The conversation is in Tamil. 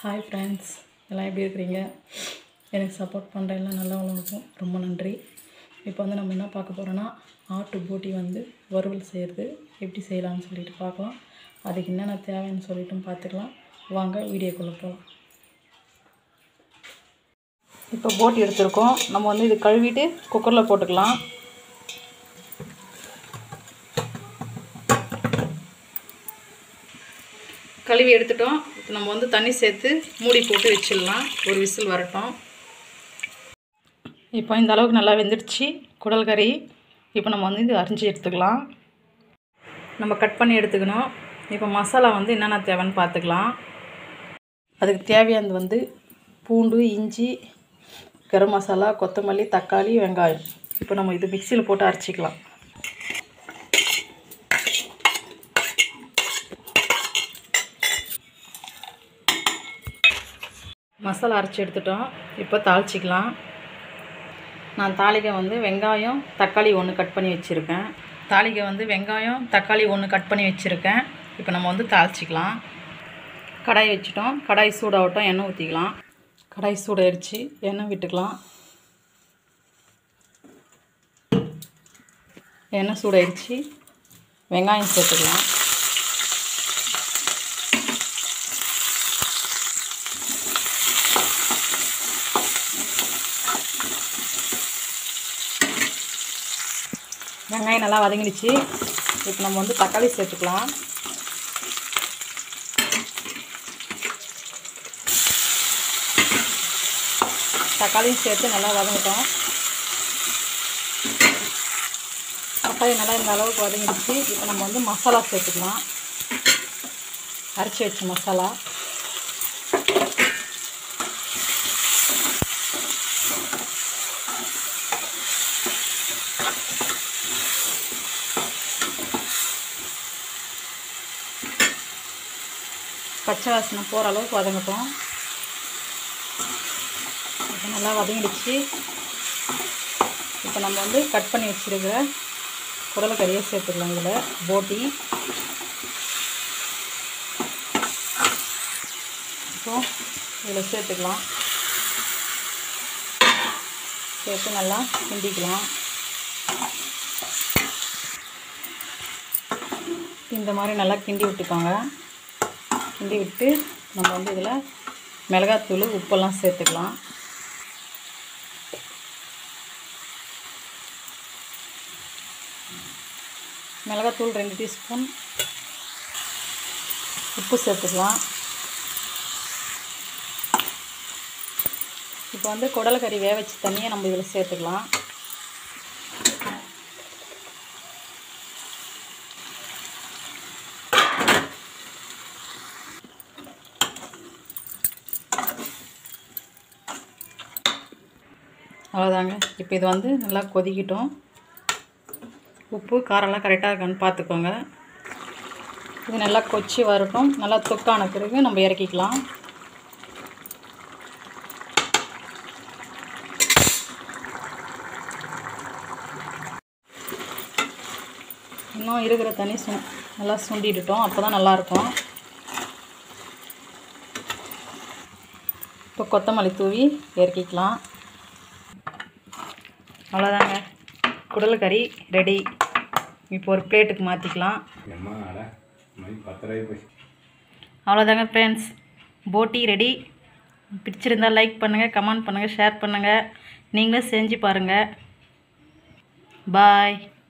ஹாய் ஃப்ரெண்ட்ஸ் எல்லாம் எப்படி இருக்கிறீங்க எனக்கு சப்போர்ட் பண்ணுற எல்லாம் நல்லவங்களுக்கும் ரொம்ப நன்றி இப்போ வந்து நம்ம என்ன பார்க்க போகிறோன்னா ஆட்டு போட்டி வந்து வறுவல் செய்கிறது எப்படி செய்யலாம்னு சொல்லிட்டு பார்க்கலாம் அதுக்கு என்னென்ன தேவைன்னு சொல்லிட்டும் பார்த்துக்கலாம் வாங்க வீடியோக்குள்ளே போகலாம் இப்போ போட்டி எடுத்திருக்கோம் நம்ம வந்து இது கழுவிட்டு குக்கரில் போட்டுக்கலாம் கழுவி எடுத்துட்டோம் இப்போ நம்ம வந்து தண்ணி சேர்த்து மூடி போட்டு வச்சிடலாம் ஒரு விசில் வரட்டும் இப்போ இந்த அளவுக்கு நல்லா வெந்துடுச்சு குடல் கறி இப்போ நம்ம வந்து இது அரிஞ்சு எடுத்துக்கலாம் நம்ம கட் பண்ணி எடுத்துக்கணும் இப்போ மசாலா வந்து என்னென்ன தேவைன்னு பார்த்துக்கலாம் அதுக்கு தேவையானது வந்து பூண்டு இஞ்சி கரம் மசாலா கொத்தமல்லி தக்காளி வெங்காயம் இப்போ நம்ம இது மிக்சியில் போட்டு அரைச்சிக்கலாம் மசாலா அரைச்சி எடுத்துட்டோம் இப்போ தாளிச்சிக்கலாம் நான் தாளிக்க வந்து வெங்காயம் தக்காளி ஒன்று கட் பண்ணி வச்சுருக்கேன் தாளிக்க வந்து வெங்காயம் தக்காளி ஒன்று கட் பண்ணி வச்சுருக்கேன் இப்போ நம்ம வந்து தாளிச்சிக்கலாம் கடாய் வச்சுட்டோம் கடாய் சூடாகட்டும் எண்ணெய் ஊற்றிக்கலாம் கடாய் சூடாயிடுச்சு எண்ணெய் விட்டுக்கலாம் எண்ணெய் சூடாயிடுச்சு வெங்காயம் சேர்த்துக்கலாம் வெங்காயம் நல்லா வதங்கிடுச்சு இப்போ நம்ம வந்து தக்காளி சேர்த்துக்கலாம் தக்காளியும் சேர்த்து நல்லா வதங்கிட்டோம் தக்காளி நல்லா இந்த அளவுக்கு வதங்கிடுச்சு இப்போ நம்ம வந்து மசாலா சேர்த்துக்கலாம் அரைச்சி வச்ச மசாலா பச்சை வாசனை போகிற அளவுக்கு வதங்கட்டும் இப்போ நல்லா வதங்கிடுச்சு இப்போ நம்ம வந்து கட் பண்ணி வச்சுருக்கிற குடலை கறியை சேர்த்துக்கலாம் இதில் போட்டி இப்போ இதில் சேர்த்துக்கலாம் சேர்த்து நல்லா கிண்டிக்கலாம் இந்த மாதிரி நல்லா கிண்டி விட்டுக்கோங்க கிண்டி விட்டு நம்ம வந்து இதில் மிளகாத்தூள் உப்பெல்லாம் சேர்த்துக்கலாம் மிளகாத்தூள் ரெண்டு டீஸ்பூன் உப்பு சேர்த்துக்கலாம் இப்போ வந்து குடலக்கறி வேக வச்சு தண்ணியை நம்ம இதில் சேர்த்துக்கலாம் அவ்வளோதாங்க இப்போ இது வந்து நல்லா கொதிக்கட்டும் உப்பு காரம்லாம் கரெக்டாக இருக்கான்னு பார்த்துக்கோங்க இது நல்லா கொச்சி வரட்டும் நல்லா தொக்கான பிறகு நம்ம இறக்கிக்கலாம் இன்னும் இருக்கிற தண்ணி சு நல்லா சுண்டிட்டுட்டோம் அப்போ தான் நல்லாயிருக்கும் இப்போ கொத்தமல்லி தூவி இறக்கிக்கலாம் அவ்வளோதாங்க குடல் கறி ரெடி இப்போ ஒரு பிளேட்டுக்கு மாற்றிக்கலாம் எம்மா அட மணி பத்தரை போய் அவ்வளோதாங்க ஃப்ரெண்ட்ஸ் போட்டி ரெடி பிடிச்சிருந்தால் லைக் பண்ணுங்கள் கமெண்ட் பண்ணுங்கள் ஷேர் பண்ணுங்கள் நீங்களும் செஞ்சு பாருங்கள் பாய்